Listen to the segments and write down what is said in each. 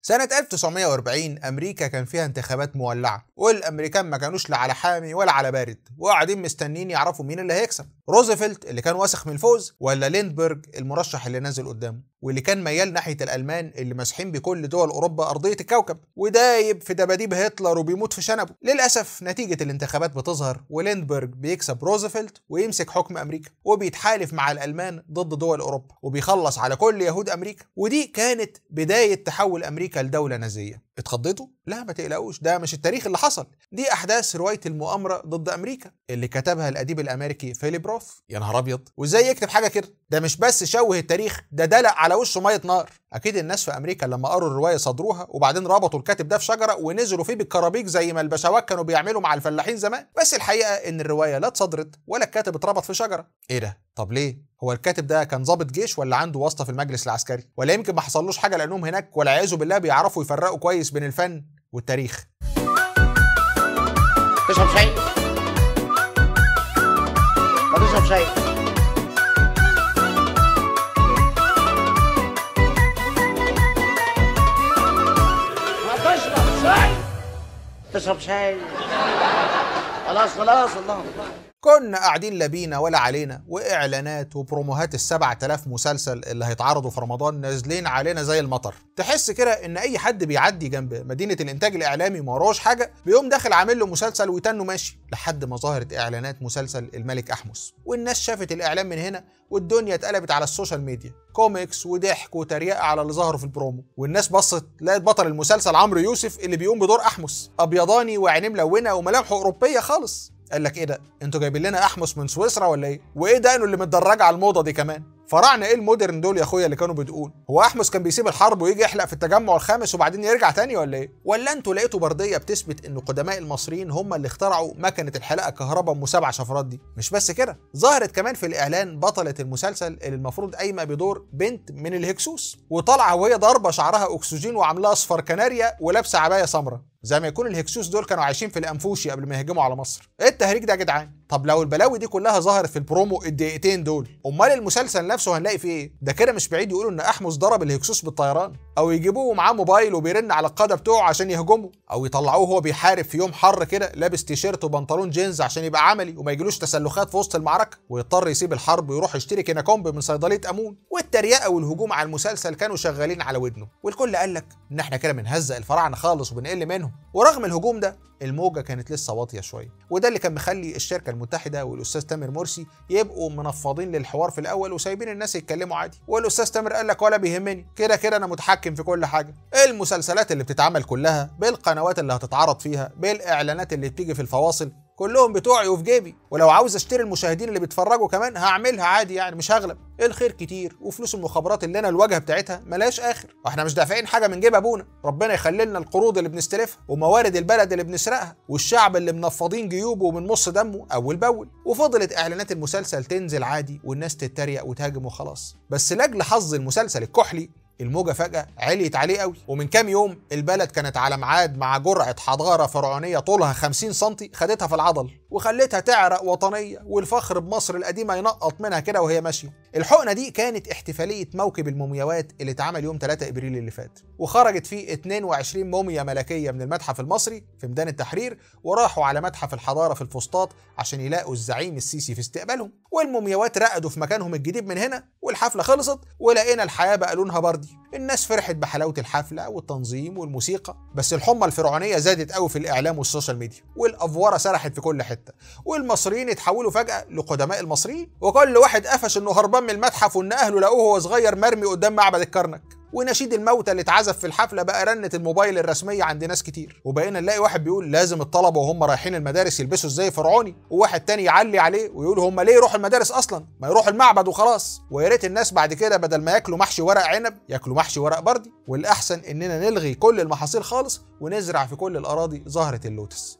سنة 1940 أمريكا كان فيها انتخابات مولعة والأمريكان ما كانوش لا على حامي ولا على بارد وقاعدين مستنيين يعرفوا مين اللي هيكسب روزفلت اللي كان واثق من الفوز ولا ليندبرج المرشح اللي نازل قدامه واللي كان ميال ناحية الألمان اللي ماسحين بكل دول أوروبا أرضية الكوكب ودايب في دباديب هتلر وبيموت في شنبه للأسف نتيجة الانتخابات بتظهر وليندبرج بيكسب روزفلت ويمسك حكم أمريكا وبيتحالف مع الألمان ضد دول أوروبا وبيخلص على كل يهود أمريكا ودي كانت بداية تحول أمريكا لدولة نازية اتخضيتوا؟ لا ما تقلقوش ده مش التاريخ اللي حصل دي أحداث رواية المؤامرة ضد أمريكا اللي كتبها الأديب الأمريكي فيليب روث يا نهار أبيض وإزاي يكتب حاجة كده ده مش بس شوه التاريخ ده دلق على وشه مية نار أكيد الناس في أمريكا لما قروا الرواية صدروها وبعدين ربطوا الكاتب ده في شجرة ونزلوا فيه بالكرابيك زي ما البشوات كانوا بيعملوا مع الفلاحين زمان بس الحقيقة إن الرواية لا اتصدرت ولا الكاتب اتربط في شجرة إيه ده؟ طب ليه؟ هو الكاتب ده كان ضابط جيش ولا عنده واسطة في المجلس العسكري؟ ولا يمكن ما حصلوش حاجة لأنهم هناك ولا عياذ بالله بيعرفوا يفرقوا كويس بين الفن والتاريخ تشرب شاي ما تشرب شاي ما تشرب شاي تشرب شاي خلاص خلاص الله كنا قاعدين لا بينا ولا علينا واعلانات وبروموهات السبع تلاف مسلسل اللي هيتعرضوا في رمضان نازلين علينا زي المطر تحس كده ان اي حد بيعدي جنب مدينه الانتاج الاعلامي ما وراهوش حاجه بيقوم داخل عامل له مسلسل ويتنه ماشي لحد ما ظهرت اعلانات مسلسل الملك احمس والناس شافت الاعلان من هنا والدنيا اتقلبت على السوشيال ميديا كوميكس وضحك وتريقه على اللي ظهروا في البرومو والناس بصت لقت بطل المسلسل عمرو يوسف اللي بيقوم بدور احمس ابيضاني وعينيه ملونه وملامحه اوروبيه خالص قال لك ايه ده انتوا جايبين لنا احمس من سويسرا ولا ايه وايه ده اللي متدرجه على الموضه دي كمان فراعنة ايه المودرن دول يا اخويا اللي كانوا بتقول هو احمس كان بيسيب الحرب ويجي يحلق في التجمع الخامس وبعدين يرجع تاني ولا ايه ولا انتوا لقيتوا برديه بتثبت ان قدماء المصريين هم اللي اخترعوا مكنه الحلاقه الكهرباء ام سبع شفرات دي مش بس كده ظهرت كمان في الاعلان بطله المسلسل اللي المفروض قايمه بدور بنت من الهكسوس وطالعه وهي ضاربه شعرها اكسجين وعاملاها اصفر كناريا ولابسه عبايه سمراء زي ما يكون الهكسوس دول كانوا عايشين في الانفوشي قبل ما يهجموا على مصر ايه التهريج ده يا جدعان طب لو البلاوي دي كلها ظهرت في البرومو الدقيقتين دول امال المسلسل نفسه هنلاقي فيه ايه ده كده مش بعيد يقولوا ان احمس ضرب الهكسوس بالطيران او يجيبوه معاه موبايل وبيرن على القاده بتوعه عشان يهجموا او يطلعوه وهو بيحارب في يوم حر كده لابس تيشيرت وبنطلون جينز عشان يبقى عملي وما يجيلوش تسلخات في وسط المعركه ويضطر يسيب الحرب ويروح يشتري كيناكومب من صيدليه امون والتريقه والهجوم على المسلسل كانوا شغالين على ودنه والكل قال لك ان احنا كده بنهزق الفراعنه خالص وبنقل منهم ورغم الهجوم ده الموجه كانت لسه واطيه شويه وده اللي كان مخلي الشركه المتحده والاستاذ تامر مرسي يبقوا منفضين للحوار في الاول وسايبين الناس يتكلموا عادي والاستاذ تامر قال لك ولا بيهمني كده كده انا متحكم في كل حاجه المسلسلات اللي بتتعمل كلها بالقنوات اللي هتتعرض فيها بالاعلانات اللي بتيجي في الفواصل كلهم بتوعي وفي جيبي ولو عاوز اشتري المشاهدين اللي بيتفرجوا كمان هعملها عادي يعني مش هغلب الخير كتير وفلوس المخابرات اللي انا الواجهه بتاعتها ملهاش اخر واحنا مش دافعين حاجه من جيب ابونا ربنا يخلي لنا القروض اللي بنستلفها وموارد البلد اللي بنسرقها والشعب اللي منفضين جيوبه ومن نص دمه اول باول وفضلت اعلانات المسلسل تنزل عادي والناس تتريق وتهاجم وخلاص بس لاجل حظ المسلسل الكحلي الموجة فجأة عليت عليه قوي ومن كام يوم البلد كانت على ميعاد مع جرعة حضارة فرعونية طولها 50 سنتي خدتها في العضل وخلتها تعرق وطنية والفخر بمصر القديمة ينقط منها كده وهي ماشية الحقنة دي كانت احتفالية موكب المومياوات اللي اتعمل يوم 3 ابريل اللي فات وخرجت فيه 22 موميا ملكية من المتحف المصري في ميدان التحرير وراحوا على متحف الحضارة في الفسطاط عشان يلاقوا الزعيم السيسي في استقبالهم والمومياوات رقدوا في مكانهم الجديد من هنا والحفلة خلصت ولقينا الحياة بقى لونها بردي الناس فرحت بحلاوة الحفلة والتنظيم والموسيقى بس الحمى الفرعونية زادت قوي في الإعلام والسوشيال ميديا والأفورة سرحت في كل حتة والمصريين اتحولوا فجأة لقدماء المصريين وكل واحد قفش إنه هربان من المتحف وإن أهله لقوه وهو صغير مرمي قدام معبد الكرنك ونشيد الموتى اللي اتعزف في الحفله بقى رنه الموبايل الرسميه عند ناس كتير وبقينا نلاقي واحد بيقول لازم الطلبه وهم رايحين المدارس يلبسوا ازاي فرعوني وواحد تاني يعلي عليه ويقول هم ليه يروحوا المدارس اصلا ما يروحوا المعبد وخلاص ويا ريت الناس بعد كده بدل ما ياكلوا محشي ورق عنب ياكلوا محشي ورق بردي والاحسن اننا نلغي كل المحاصيل خالص ونزرع في كل الاراضي زهره اللوتس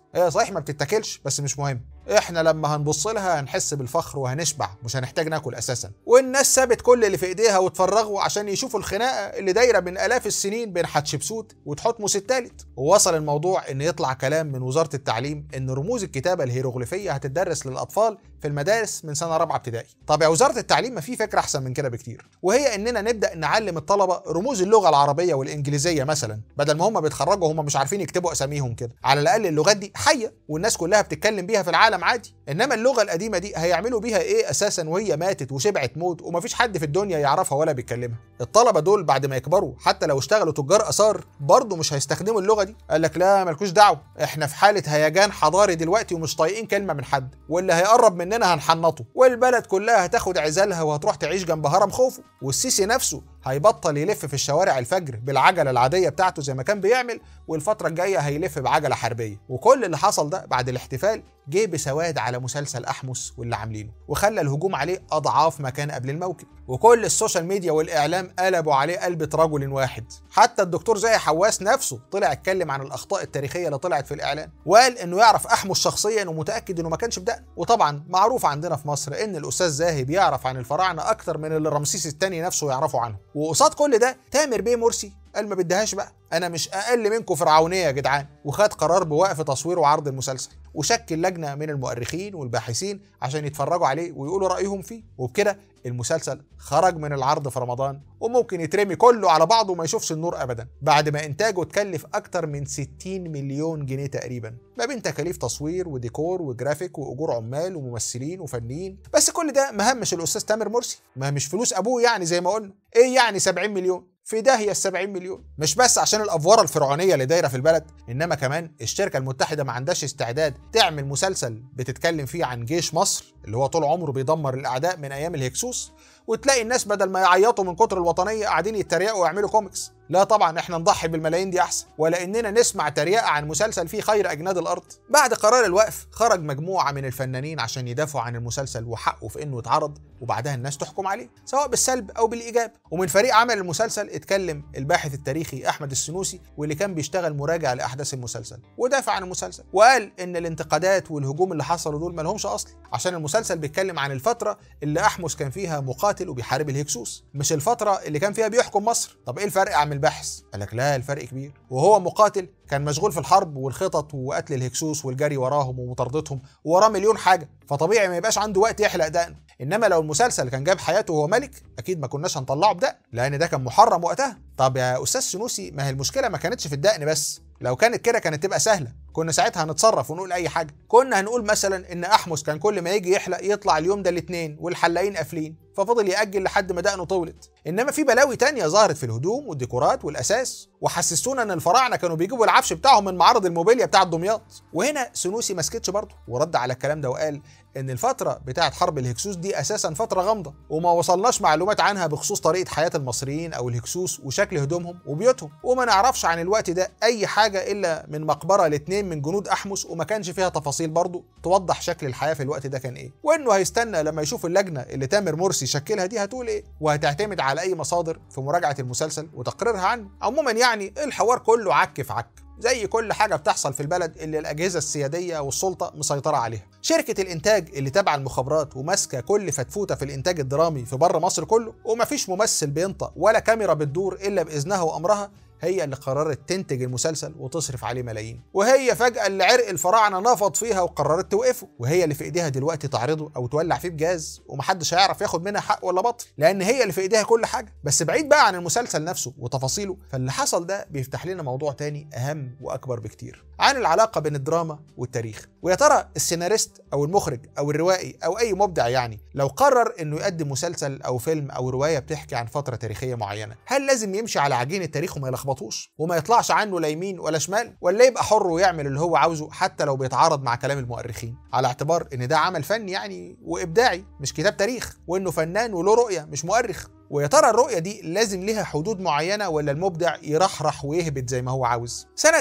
هي صحيح ما بتتاكلش بس مش مهم احنا لما هنبص لها هنحس بالفخر وهنشبع مش هنحتاج ناكل اساسا والناس سابت كل اللي في ايديها واتفرغوا عشان يشوفوا الخناقه اللي دايره من الاف السنين بين حتشبسوت وتحتمس الثالث ووصل الموضوع ان يطلع كلام من وزاره التعليم ان رموز الكتابه الهيروغليفيه هتدرس للاطفال في المدارس من سنه رابعه ابتدائي طب يا وزاره التعليم ما في فكره احسن من كده بكتير وهي اننا نبدا نعلم الطلبه رموز اللغه العربيه والانجليزيه مثلا بدل ما هم بيتخرجوا هم مش عارفين يكتبوا اساميهم كده على الاقل اللغات دي حيه والناس كلها بتتكلم بيها في العالم عادي انما اللغه القديمه دي هيعملوا بيها ايه اساسا وهي ماتت وشبعت موت ومفيش حد في الدنيا يعرفها ولا بيتكلمها الطلبه دول بعد ما يكبروا حتى لو اشتغلوا تجار اثار برضه مش هيستخدموا اللغه دي قال لك لا مالكوش دعوه احنا في حاله هيجان حضاري دلوقتي ومش طايقين كلمه من حد واللي هيقرب مننا هنحنطه والبلد كلها هتاخد عزالها وهتروح تعيش جنب هرم خوفو والسيسي نفسه هيبطل يلف في الشوارع الفجر بالعجله العاديه بتاعته زي ما كان بيعمل والفتره الجايه هيلف بعجله حربيه وكل اللي حصل ده بعد الاحتفال جه بسواد على مسلسل احمس واللي عاملينه وخلى الهجوم عليه اضعاف ما كان قبل الموكب وكل السوشيال ميديا والاعلام قلبوا عليه قلبة رجل واحد حتى الدكتور زي حواس نفسه طلع اتكلم عن الاخطاء التاريخيه اللي طلعت في الاعلان وقال انه يعرف احمس شخصيا ومتاكد انه ما كانش بدقن وطبعا معروف عندنا في مصر ان الاستاذ زاهي بيعرف عن الفراعنه اكتر من اللي رمسيس الثاني نفسه يعرفه عنه وقصاد كل ده تامر بيه مرسي قال ما بدهاش بقى انا مش اقل منكم فرعونيه يا جدعان وخد قرار بوقف تصوير وعرض المسلسل وشكل لجنه من المؤرخين والباحثين عشان يتفرجوا عليه ويقولوا رايهم فيه وبكده المسلسل خرج من العرض في رمضان وممكن يترمي كله على بعضه وما يشوفش النور ابدا بعد ما انتاجه اتكلف اكتر من 60 مليون جنيه تقريبا ما بين تكاليف تصوير وديكور وجرافيك واجور عمال وممثلين وفنيين بس كل ده ما همش الاستاذ تامر مرسي ما مش فلوس ابوه يعني زي ما قلنا ايه يعني 70 مليون في داهيه ال 70 مليون مش بس عشان الافواره الفرعونيه اللي دايره في البلد انما كمان الشركه المتحده ما عندهاش استعداد تعمل مسلسل بتتكلم فيه عن جيش مصر اللي هو طول عمره بيدمر الاعداء من ايام الهكسوس وتلاقي الناس بدل ما يعيطوا من كتر الوطنيه قاعدين يتريقوا ويعملوا كوميكس لا طبعا احنا نضحي بالملايين دي احسن ولا اننا نسمع تريقه عن مسلسل فيه خير اجناد الارض بعد قرار الوقف خرج مجموعه من الفنانين عشان يدافعوا عن المسلسل وحقه في انه يتعرض وبعدها الناس تحكم عليه سواء بالسلب او بالايجاب ومن فريق عمل المسلسل اتكلم الباحث التاريخي احمد السنوسي واللي كان بيشتغل مراجع لاحداث المسلسل ودافع عن المسلسل وقال ان الانتقادات والهجوم اللي حصلوا دول مالهمش اصل عشان المسلسل بيتكلم عن الفتره اللي احمس كان فيها مقاتل وبيحارب الهكسوس مش الفتره اللي كان فيها بيحكم مصر طب ايه الفرق عن الباحث قال لك لا الفرق كبير وهو مقاتل كان مشغول في الحرب والخطط وقتل الهكسوس والجري وراهم ومطاردتهم ووراه مليون حاجه فطبيعي ما يبقاش عنده وقت يحلق دقنه انما لو المسلسل كان جاب حياته وهو ملك اكيد ما كناش هنطلعه بدقن لان ده كان محرم وقتها طب يا استاذ سنوسي ما هي المشكله ما كانتش في الدقن بس لو كانت كده كانت تبقى سهله كنا ساعتها هنتصرف ونقول اي حاجه كنا هنقول مثلا ان احمس كان كل ما يجي يحلق يطلع اليوم ده الاثنين والحلاقين قافلين ففضل ياجل لحد ما دقنه طولت انما في بلاوي تانية ظهرت في الهدوم والديكورات والاساس وحسستونا ان الفراعنه كانوا بيجيبوا العفش بتاعهم من معرض الموبيليا بتاع دمياط وهنا سنوسي ما سكتش برضه ورد على الكلام ده وقال ان الفتره بتاعه حرب الهكسوس دي اساسا فتره غامضه وما وصلناش معلومات عنها بخصوص طريقه حياه المصريين او الهكسوس وشكل هدومهم وبيوتهم وما نعرفش عن الوقت ده اي حاجه الا من مقبره لاتنين من جنود احمس وما كانش فيها تفاصيل برضه توضح شكل الحياه في الوقت ده كان ايه وانه هيستنى لما يشوف اللجنه اللي تامر مرسي شكلها دي هتقول ايه وهتعتمد على اي مصادر في مراجعه المسلسل وتقريرها عنه عموما يعني الحوار كله عك في عك زي كل حاجة بتحصل في البلد اللي الأجهزة السيادية والسلطة مسيطرة عليها شركة الإنتاج اللي تابعة المخابرات وماسكة كل فتفوتة في الإنتاج الدرامي في بره مصر كله ومفيش ممثل بينطق ولا كاميرا بتدور إلا بإذنها وأمرها هي اللي قررت تنتج المسلسل وتصرف عليه ملايين وهي فجأة اللي عرق الفراعنة نفض فيها وقررت توقفه وهي اللي في ايديها دلوقتي تعرضه او تولع فيه بجاز ومحدش هيعرف ياخد منها حق ولا باطل لان هي اللي في ايديها كل حاجة بس بعيد بقى عن المسلسل نفسه وتفاصيله فاللي حصل ده بيفتح لنا موضوع تاني اهم واكبر بكتير عن العلاقة بين الدراما والتاريخ ويا ترى السيناريست او المخرج او الروائي او اي مبدع يعني لو قرر انه يقدم مسلسل او فيلم او رواية بتحكي عن فترة تاريخية معينة هل لازم يمشي على عجين التاريخ وما يلخبطوش وما يطلعش عنه لا يمين ولا شمال ولا يبقى حر ويعمل اللي هو عاوزه حتى لو بيتعارض مع كلام المؤرخين على اعتبار ان ده عمل فني يعني وابداعي مش كتاب تاريخ وانه فنان وله رؤية مش مؤرخ ويا ترى الرؤية دي لازم ليها حدود معينة ولا المبدع يرحرح ويهبط زي ما هو عاوز سنة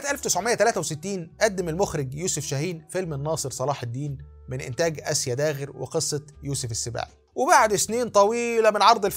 1963 قدم المخرج يوسف شاهين فيلم الناصر صلاح الدين من إنتاج آسيا داغر وقصة يوسف السباعي وبعد سنين طويلة من عرض الفيلم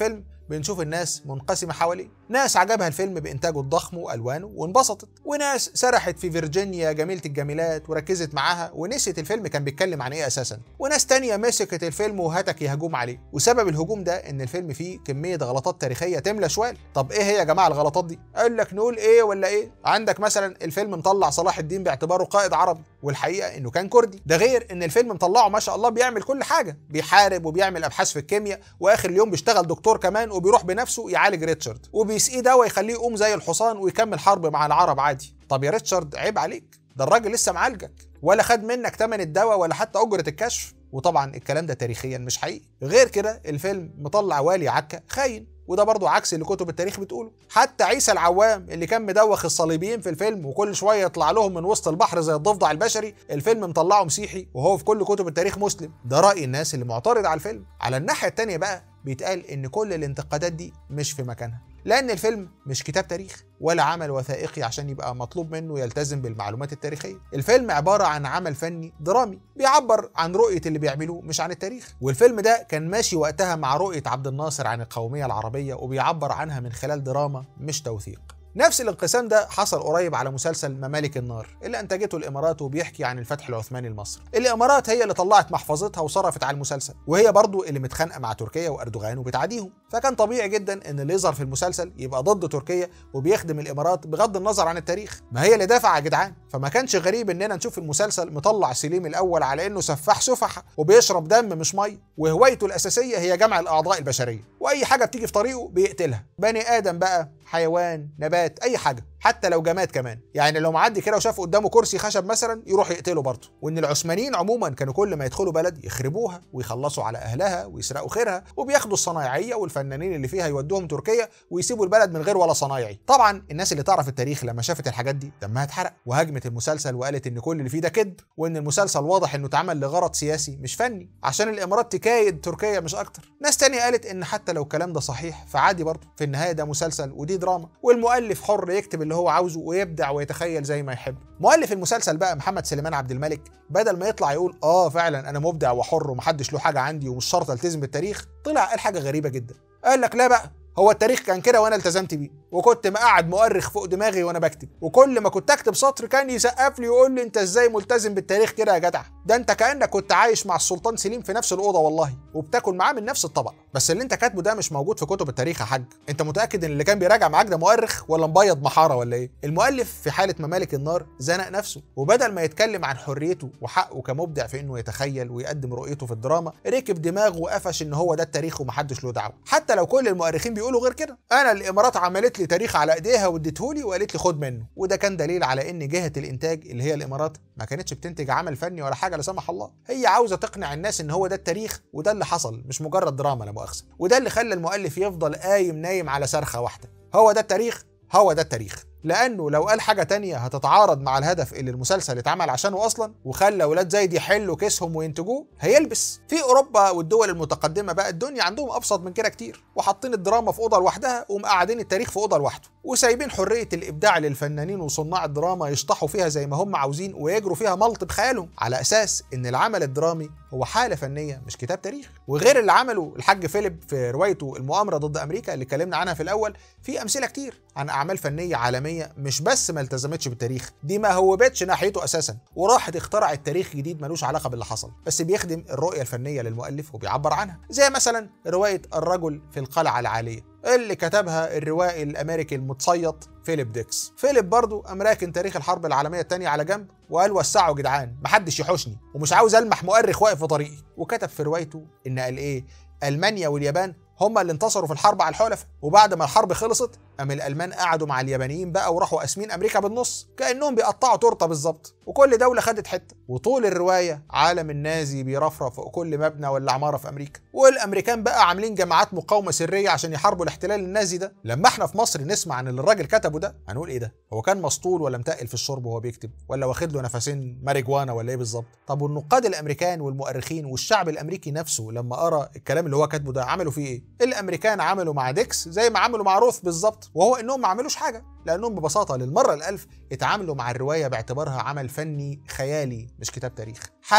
بنشوف الناس منقسمه حواليه ناس عجبها الفيلم بانتاجه الضخم والوانه وانبسطت وناس سرحت في فيرجينيا جميله الجميلات وركزت معاها ونسيت الفيلم كان بيتكلم عن ايه اساسا وناس تانية مسكت الفيلم وهتك يهجوم عليه وسبب الهجوم ده ان الفيلم فيه كميه غلطات تاريخيه تملى شوال طب ايه هي يا جماعه الغلطات دي قال لك نقول ايه ولا ايه عندك مثلا الفيلم مطلع صلاح الدين باعتباره قائد عربي والحقيقه انه كان كردي ده غير ان الفيلم مطلعه ما شاء الله بيعمل كل حاجه بيحارب وبيعمل ابحاث في الكيمياء واخر اليوم بيشتغل دكتور كمان وبيروح بنفسه يعالج ريتشارد وبيسقيه دواء يخليه يقوم زي الحصان ويكمل حرب مع العرب عادي طب يا ريتشارد عيب عليك ده الراجل لسه معالجك ولا خد منك تمن الدواء ولا حتى اجره الكشف وطبعا الكلام ده تاريخيا مش حقيقي غير كده الفيلم مطلع والي عكا خاين وده برضه عكس اللي كتب التاريخ بتقوله حتى عيسى العوام اللي كان مدوخ الصليبيين في الفيلم وكل شويه يطلع لهم من وسط البحر زي الضفدع البشري الفيلم مطلعه مسيحي وهو في كل كتب التاريخ مسلم ده راي الناس اللي معترض على الفيلم على الناحيه التانية بقى بيتقال ان كل الانتقادات دي مش في مكانها لان الفيلم مش كتاب تاريخ ولا عمل وثائقي عشان يبقى مطلوب منه يلتزم بالمعلومات التاريخيه الفيلم عباره عن عمل فني درامي بيعبر عن رؤيه اللي بيعملوه مش عن التاريخ والفيلم ده كان ماشي وقتها مع رؤيه عبد الناصر عن القوميه العربيه وبيعبر عنها من خلال دراما مش توثيق نفس الانقسام ده حصل قريب على مسلسل ممالك النار اللي انتجته الامارات وبيحكي عن الفتح العثماني لمصر الامارات هي اللي طلعت محفظتها وصرفت على المسلسل وهي برضو اللي متخانقه مع تركيا واردوغان وبتعاديهم فكان طبيعي جدا ان اللي يظهر في المسلسل يبقى ضد تركيا وبيخدم الامارات بغض النظر عن التاريخ ما هي اللي دافع يا جدعان فما كانش غريب اننا نشوف المسلسل مطلع سليم الاول على انه سفاح سفح وبيشرب دم مش ميه وهوايته الاساسيه هي جمع الاعضاء البشريه واي حاجه بتيجي في طريقه بيقتلها بني ادم بقى حيوان نبات اي حاجه حتى لو جماد كمان يعني لو معدي كده وشاف قدامه كرسي خشب مثلا يروح يقتله برضه وان العثمانيين عموما كانوا كل ما يدخلوا بلد يخربوها ويخلصوا على اهلها ويسرقوا خيرها وبياخدوا الصنايعيه والفنانين اللي فيها يودوهم تركيا ويسيبوا البلد من غير ولا صنايعي طبعا الناس اللي تعرف التاريخ لما شافت الحاجات دي دمها اتحرق وهاجمت المسلسل وقالت ان كل اللي فيه ده كذب وان المسلسل واضح انه اتعمل لغرض سياسي مش فني عشان الامارات تكايد تركيا مش اكتر ناس تانية قالت ان حتى لو الكلام ده صحيح فعادي برضه في النهايه ده مسلسل ودي دراما والمؤلف حر يكتب اللي هو عاوزه ويبدع ويتخيل زي ما يحب مؤلف المسلسل بقى محمد سليمان عبد الملك بدل ما يطلع يقول اه فعلا انا مبدع وحر ومحدش له حاجه عندي ومش شرط التزم بالتاريخ طلع قال حاجه غريبه جدا قال لك لا بقى هو التاريخ كان كده وانا التزمت بيه وكنت مقعد مؤرخ فوق دماغي وانا بكتب وكل ما كنت اكتب سطر كان يسقف لي ويقول لي انت ازاي ملتزم بالتاريخ كده يا جدع ده انت كانك كنت عايش مع السلطان سليم في نفس الاوضه والله وبتاكل معاه من نفس الطبق بس اللي انت كاتبه ده مش موجود في كتب التاريخ يا حاج انت متاكد ان اللي كان بيراجع معاك ده مؤرخ ولا مبيض محاره ولا ايه المؤلف في حاله ممالك النار زنق نفسه وبدل ما يتكلم عن حريته وحقه كمبدع في انه يتخيل ويقدم رؤيته في الدراما ركب دماغه وقفش ان هو ده التاريخ ومحدش له دعوه حتى لو كل المؤرخين بيقولوا غير كده انا الامارات عملت لي تاريخ على ايديها واديتهولي وقالت لي خد منه وده كان دليل على ان جهه الانتاج اللي هي الامارات ما كانتش بتنتج عمل فني ولا حاجه لا سمح الله هي عاوزه تقنع الناس ان هو ده التاريخ وده اللي حصل مش مجرد دراما لا مؤاخذه وده اللي خلى المؤلف يفضل قايم نايم على صرخه واحده هو ده التاريخ هو ده التاريخ لانه لو قال حاجه تانية هتتعارض مع الهدف اللي المسلسل اتعمل عشانه اصلا وخلى ولاد زايد يحلوا كيسهم وينتجوه هيلبس في اوروبا والدول المتقدمه بقى الدنيا عندهم ابسط من كده كتير وحاطين الدراما في اوضه لوحدها ومقعدين التاريخ في اوضه لوحده وسايبين حريه الابداع للفنانين وصناع الدراما يشطحوا فيها زي ما هم عاوزين ويجروا فيها ملط بخيالهم على اساس ان العمل الدرامي هو حاله فنيه مش كتاب تاريخ وغير اللي عمله الحاج فيليب في روايته المؤامره ضد امريكا اللي اتكلمنا عنها في الاول في امثله كتير عن اعمال فنيه عالميه مش بس ما التزمتش بالتاريخ دي ما هوبتش ناحيته اساسا وراحت اخترعت تاريخ جديد ملوش علاقه باللي حصل بس بيخدم الرؤيه الفنيه للمؤلف وبيعبر عنها زي مثلا روايه الرجل في القلعه العاليه اللي كتبها الروائي الامريكي المتصيط فيليب ديكس فيليب برضو قام راكن تاريخ الحرب العالميه الثانيه على جنب وقال وسعوا جدعان محدش يحوشني ومش عاوز المح مؤرخ واقف في طريقي وكتب في روايته ان قال ايه المانيا واليابان هما اللي انتصروا في الحرب على الحلفاء وبعد ما الحرب خلصت قام الالمان قعدوا مع اليابانيين بقى وراحوا قاسمين امريكا بالنص كانهم بيقطعوا تورته بالظبط وكل دوله خدت حته وطول الروايه عالم النازي بيرفرف فوق كل مبنى ولا عماره في امريكا والامريكان بقى عاملين جماعات مقاومه سريه عشان يحاربوا الاحتلال النازي ده لما احنا في مصر نسمع عن اللي الراجل كتبه ده هنقول ايه ده هو كان مسطول ولا متقل في الشرب وهو بيكتب ولا واخد له نفسين ماريجوانا ولا ايه بالظبط طب والنقاد الامريكان والمؤرخين والشعب الامريكي نفسه لما قرا الكلام اللي هو كاتبه ده عملوا فيه ايه الامريكان عملوا مع ديكس زي ما عملوا مع روث بالظبط وهو انهم ما عملوش حاجه لانهم ببساطه للمره الالف اتعاملوا مع الروايه باعتبارها عمل فني خيالي مش كتاب تاريخ حاله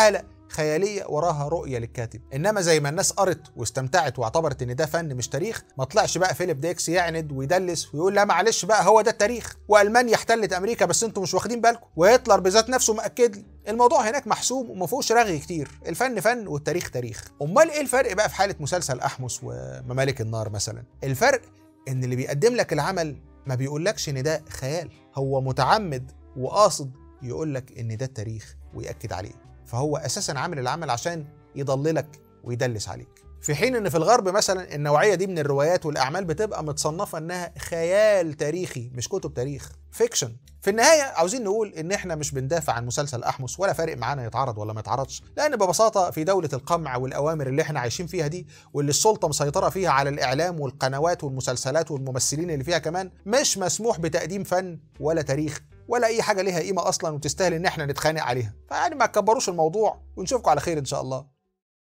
خياليه وراها رؤيه للكاتب انما زي ما الناس قرت واستمتعت واعتبرت ان ده فن مش تاريخ ما طلعش بقى فيليب ديكس يعند ويدلس ويقول لا معلش بقى هو ده التاريخ والمانيا احتلت امريكا بس انتم مش واخدين بالكم وهتلر بذات نفسه مأكد لي الموضوع هناك محسوم وما فيهوش رغي كتير الفن فن والتاريخ تاريخ امال ايه الفرق بقى في حاله مسلسل احمس وممالك النار مثلا الفرق ان اللي بيقدم لك العمل ما بيقولكش ان ده خيال هو متعمد وقاصد يقول لك ان ده التاريخ ويأكد عليه فهو اساسا عامل العمل عشان يضللك ويدلس عليك في حين ان في الغرب مثلا النوعيه دي من الروايات والاعمال بتبقى متصنفه انها خيال تاريخي مش كتب تاريخ فيكشن في النهايه عاوزين نقول ان احنا مش بندافع عن مسلسل احمس ولا فارق معانا يتعرض ولا ما يتعرضش لان ببساطه في دوله القمع والاوامر اللي احنا عايشين فيها دي واللي السلطه مسيطره فيها على الاعلام والقنوات والمسلسلات والممثلين اللي فيها كمان مش مسموح بتقديم فن ولا تاريخ ولا اي حاجه ليها قيمه اصلا وتستاهل ان احنا نتخانق عليها فيعني ما تكبروش الموضوع ونشوفكم على خير ان شاء الله